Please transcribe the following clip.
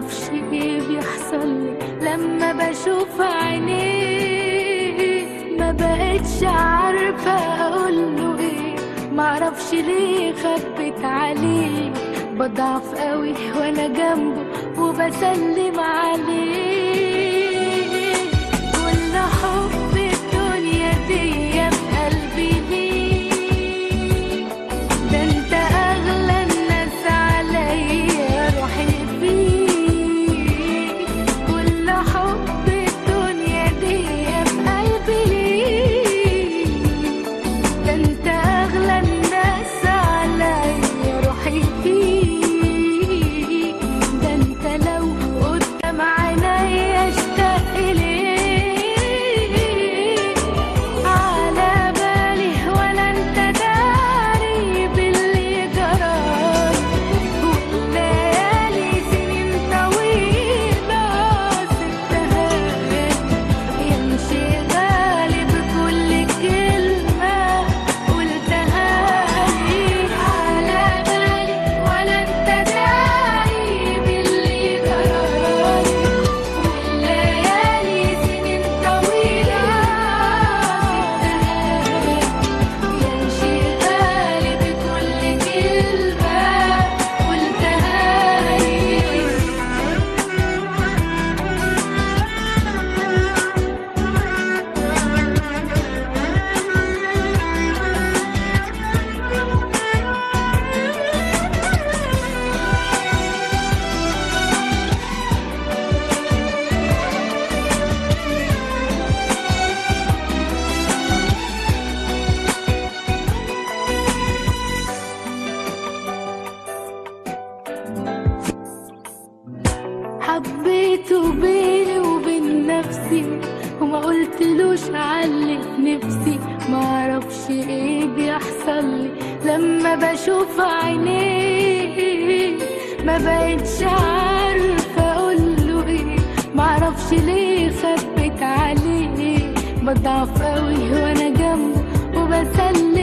معرفش ايه بيحصل لي لما بشوف عينيه ما بقتش عارفة اقوله ايه معرفش ليه خبت عليه بضعف قوي وانا جنبه وبسلم عليه كل حب الدنيا دي في قلبي ليه ده انت اغلى الناس عليا روحي فيك كل حب الدنيا دي في قلبي ليك ده انت اغلى الناس عليا روحي فيك ده انت لو قدام عينيا اشتاق اليك على بالي ولا انت داري باللي جرالي والليالي سنين طويلة سبتها يمشي غالي بكل كلمة قلتها لي على بالي ولا انت داري باللي جرالي والليالي سنين طويلة سبتها يمشي غالي بكل كلمة قلتها لي حبيته بيني وبين نفسي وما قلتلوش علي في نفسي ما اعرفش ايه بيحصل لي لما بشوف عينيه ما بقتش عارفه اقوله ايه ما اعرفش ليه خبت عليه بضعف قوي وانا جنبه وبسلم